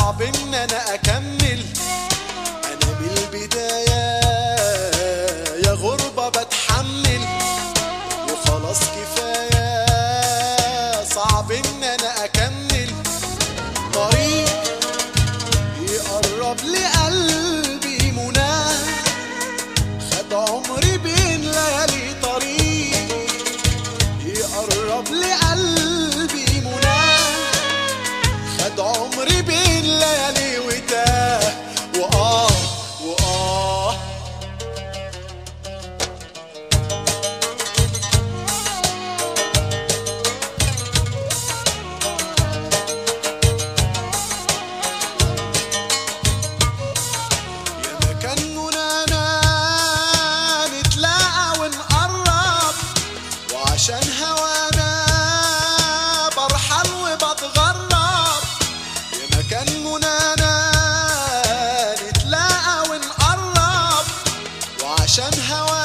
صعب ان انا اكمل انا من البداية يا غربة بتحمل وخلاص كفاية صعب ان انا اكمل طريق يقرب لقلبي مناه خد عمري بين ليالي طريق يقرب لقلبي مناه خد عمري بين ليالي وتاه وآه وآه يا مكان منانا نتلاقى ونقرب وعشان هوانا برحل وبتغرب يا مكان منانا نتلاقى ونقرب وعشان هوانا